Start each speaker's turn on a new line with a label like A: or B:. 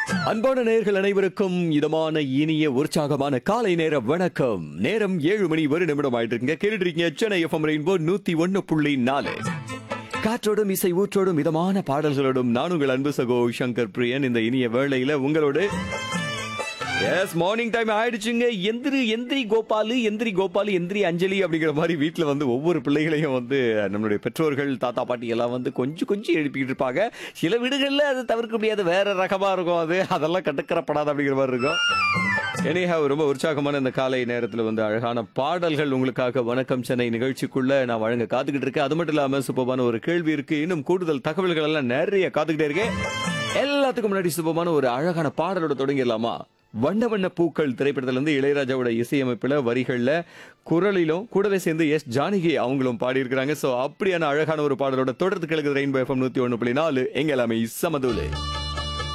A: அன்பான நேயர்கள் அனைவருக்கும் இதமான இனிய உற்சாகமான காலை நேர வணக்கம் நேரம் ஏழு மணி ஒரு நிமிடம் ஆயிட்டு இருக்குங்க கேட்டுட்டு இருக்கீங்க சென்னை எஃப்எம் ரெயின்போ நூத்தி ஒன்னு புள்ளி நாலு காற்றோடும் இசை ஊற்றோடும் இதமான பாடல்களோடும் நான் உங்கள் அன்பு சகோ சங்கர் பிரியன் இந்த இனிய வேளையில உங்களோடு எஸ் மார்னிங் டைம் ஆயிடுச்சுங்க எந்திரி எந்திரி கோபாலு எந்திரி கோபாலு எந்திரி அஞ்சலி அப்படிங்கிற மாதிரி வீட்டில் வந்து ஒவ்வொரு பிள்ளைகளையும் வந்து நம்மளுடைய பெற்றோர்கள் தாத்தா பாட்டி எல்லாம் வந்து கொஞ்சம் கொஞ்சம் எழுப்பிக்கிட்டு இருப்பாங்க சில வீடுகளில் அது தவிர்க்க முடியாது வேற ரகமா இருக்கும் அது அதெல்லாம் கட்டுக்கிறப்படாது அப்படிங்கிற மாதிரி இருக்கும் எனிஹா ரொம்ப உற்சாகமான இந்த காலை நேரத்தில் வந்து அழகான பாடல்கள் உங்களுக்காக வணக்கம் சென்னை நிகழ்ச்சிக்குள்ள நான் வழங்க காத்துக்கிட்டு இருக்கேன் அது மட்டும் இல்லாம சூப்பமான ஒரு கேள்வி இருக்கு இன்னும் கூடுதல் தகவல்கள் எல்லாம் நிறைய காத்துக்கிட்டே இருக்கேன் எல்லாத்துக்கும் முன்னாடி சூப்பமான ஒரு அழகான பாடலோட தொடங்கிடலாமா வண்ண வண்ண பூக்கள் திரைப்படத்துல இருந்து இளையராஜாவோட இசையமைப்புல வரிகள்ல குரலிலும் கூடவே சேர்ந்து எஸ் ஜானகி அவங்களும் பாடியிருக்கிறாங்க சோ அப்படியான அழகான ஒரு பாடலோட தொடர்ந்து கிழக்கு ரெயின்போ எஃப்எம் நூத்தி ஒண்ணு புள்ளி நாலு எங்க எல்லாமே சமதூலு